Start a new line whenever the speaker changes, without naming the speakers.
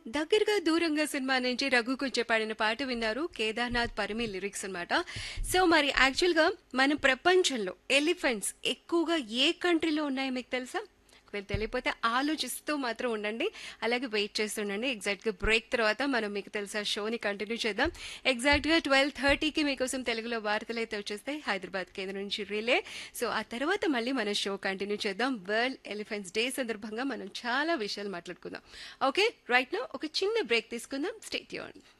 దగ్గరగా దూరంగా సినిమా నుంచి రఘు కొంచెం పాడిన పాట విన్నారు కేదార్నాథ్ పరిమి లిరిక్స్ అన్నమాట సో మరి యాక్చువల్గా మన ప్రపంచంలో ఎలిఫెంట్స్ ఎక్కువగా ఏ కంట్రీలో ఉన్నాయో మీకు తెలుసా ఒకవేళ తెలియకపోతే ఆలోచిస్తూ మాత్రం ఉండండి అలాగే వెయిట్ చేస్తుండండి ఎగ్జాక్ట్గా బ్రేక్ తర్వాత మనం మీకు తెలుసా షోని కంటిన్యూ చేద్దాం ఎగ్జాక్ట్గా ట్వెల్వ్ థర్టీకి మీకోసం తెలుగులో వార్తలు అయితే వచ్చేస్తాయి హైదరాబాద్ కేంద్రం నుంచి రిలే సో ఆ తర్వాత మళ్ళీ మన షో కంటిన్యూ చేద్దాం వరల్డ్ ఎలిఫెంట్స్ డే సందర్భంగా మనం చాలా విషయాలు మాట్లాడుకుందాం ఓకే రైట్ నా ఒక చిన్న బ్రేక్ తీసుకుందాం స్టేట్ యూన్